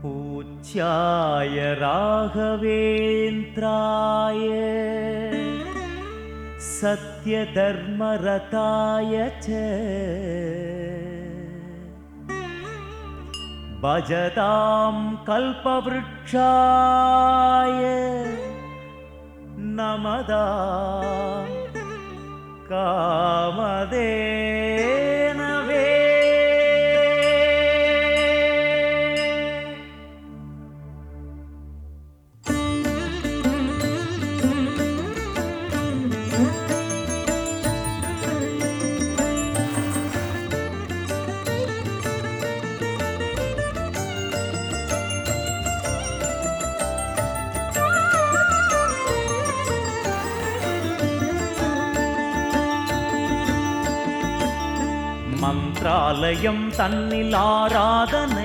पूज्याय राघवेन्द्राय सत्यधर्मरताय च भजतां कल्पवृक्षाय नमदा कामधेनवे மந்திராலயம் தன்னில் ஆராதனை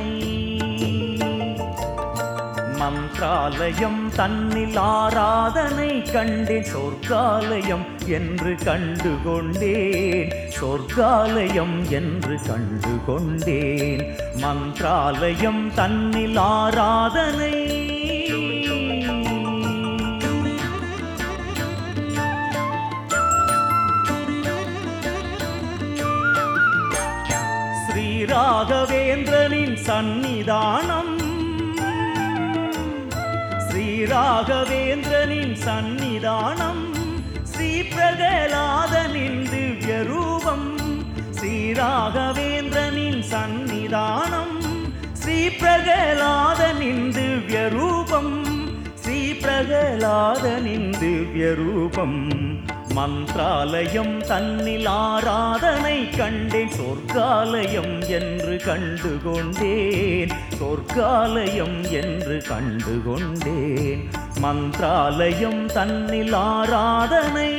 மந்திராலயம் தன்னில் ஆராதனை கண்டேன் சொர்க்காலயம் என்று கண்டு கொண்டேன் சொர்க்காலயம் என்று கண்டு கொண்டேன் மந்திராலயம் தன்னில் ஆராதனை ஸ்ரீராகவேந்திரனின் சந்நிதானம் ஸ்ரீராகவேந்திரனின் சந்நிதானம் ஸ்ரீ பிரகலாதனின் திவ்ய ரூபம் ஸ்ரீராகவேந்திரனின் சந்நிதானம் ஸ்ரீ பிரகலாதனின் திவ்ய ரூபம் ஸ்ரீ பிரகலாதனின் திவ்ய ரூபம் மந்திராலயம் தன்னில் ஆராதனை கண்டேன் சொர்க்காலயம் என்று கண்டு கொண்டேன் சொர்க்காலயம் என்று கண்டு கொண்டேன் மந்திராலயம் தன்னில் ஆராதனை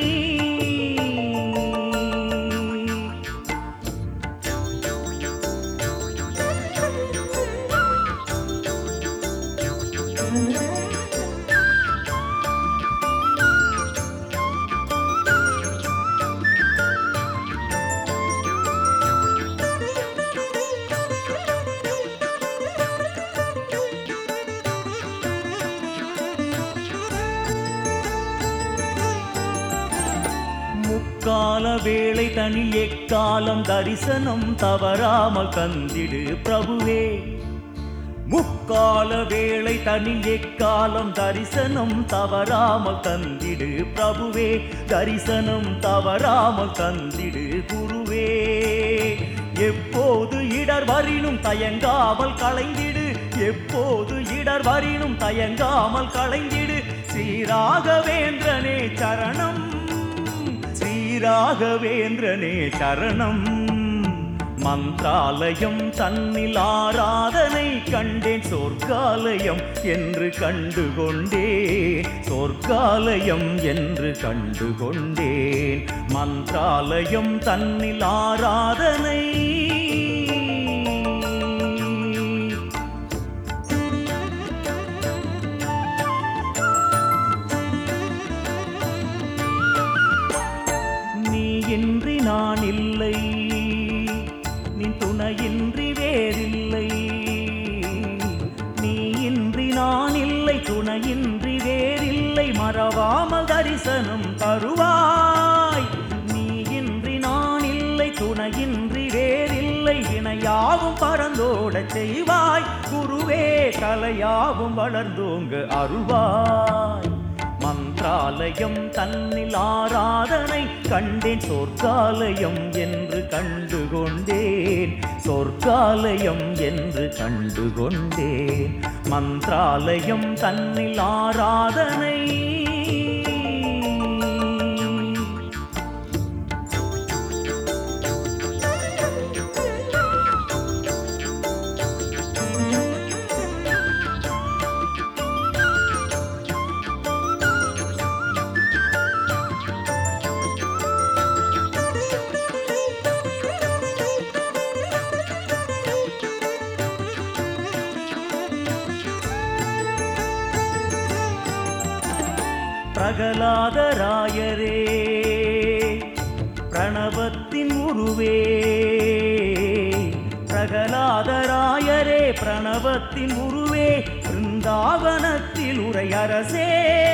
முக்கால வேளை தனில் எக்காலம் தரிசனம் தவறாமல் தந்திடு பிரபுவே முக்கால வேளை தனில் எக்காலம் தரிசனம் தவறாமல் தந்திடு பிரபுவே தரிசனம் தவறாமல் தந்திடு குருவே எப்போது இடர் வரினும் தயங்காமல் களைந்திடு எப்போது இடர் வரினும் தயங்காமல் களைந்திடு ஸ்ரீராகவேந்திரனே சரணம் ஸ்ரீராகவேந்திரனே சரணம் மந்திராலயம் தன்னில் ஆராதனை கண்டேன் சொர்க்காலயம் என்று கண்டு கொண்டேன் சொர்க்காலயம் என்று கண்டு கொண்டேன் மந்திராலயம் தன்னில் ஆராதனை நீ இன்றி நான் இல்லை நீ துணையின்றி வேறில்லை நீ இன்றி நான் இல்லை துணையின்றி வேறில்லை மறவாமல் தரிசனம் தருவாய் நீ இன்றி நான் இல்லை துணையின்றி வேறில்லை இணையாவும் பறந்தோடச் செய்வாய் குருவே கலையாவும் வளர்ந்தோங்க அருள்வாய் மந்திராலயம் தன்னில் ஆராதனை கண்டேன் சொர்க்காலயம் என்று கண்டு கொண்டேன் சொர்க்காலயம் என்று கண்டு கொண்டேன் மந்திராலயம் தன்னில் ஆராதனை பிரகலாதராயரே பிரணவத்தின் உருவே பிரகலாதராயரே பிரணவத்தின் உருவே பிருந்தாவனத்தில் உரை அரசே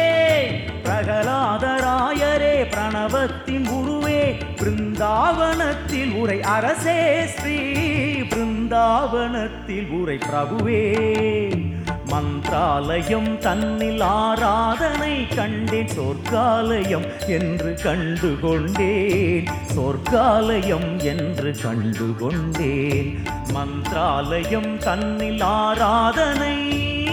பிரகலாதராயரே பிரணவத்தின் உருவே பிருந்தாவனத்தில் உரை அரசே ஸ்ரீ பிருந்தாவனத்தில் உரை பிரபுவே மந்திராலயம் தன்னில் ஆராதனை கண்டேன் சொர்க்காலயம் என்று கண்டு கொண்டேன் சொர்க்காலயம் என்று கண்டு கொண்டேன் மந்திராலயம் தன்னில் ஆராதனை